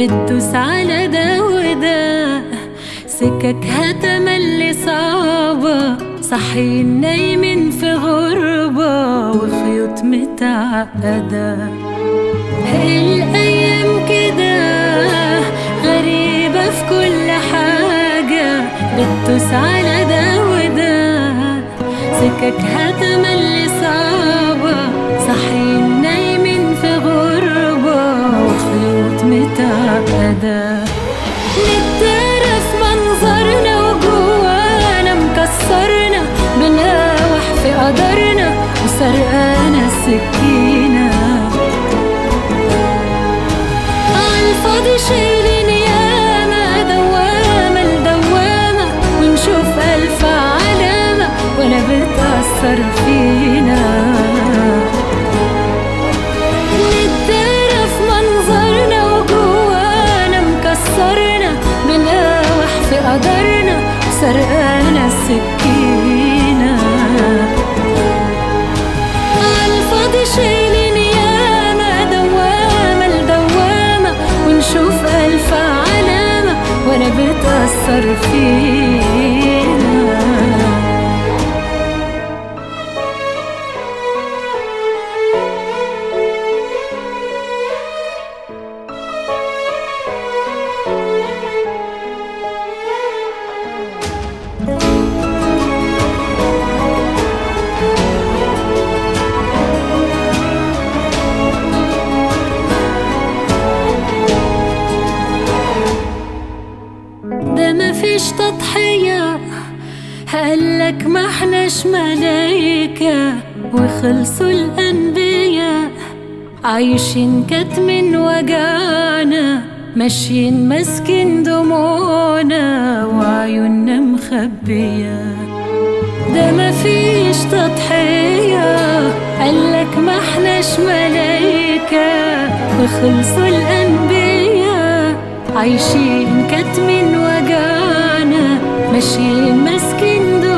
بتدوس على ده وده سككها تملي صعبة صاحيين نايمين في غربة وخيوط متعقدة الأيام كده غريبة في كل حاجة بتدوس على ده وده سككها تملي صعبة صاحيين نايمين في غربة وخيوط متعقدة نتعرف منظرنا وجوانا مكسرنا بنقاوح في قدرنا وسرقانا السكينة عالفاضي شايلين ياما دوامة لدوامة ونشوف ألف علامة ولا بتأثر فينا نتعرف منظرنا وجوانا مكسرنا بنقاوح في قدرنا وسرقانا السكينة عالفاضي شايلين ياما دوامة لدوامة ونشوف ألف علامة ولا بتأثر فينا ده مفيش تضحية قالك ما احناش ملايكة وخلصوا الأنبياء عايشين كتم وجعنا ماشيين ماسكين دموعنا وعيوننا مخبية ده مفيش تضحية قالك ما احناش ملايكة وخلصوا الأنبياء عايشين كتم وجعنا ماشيين ماسكين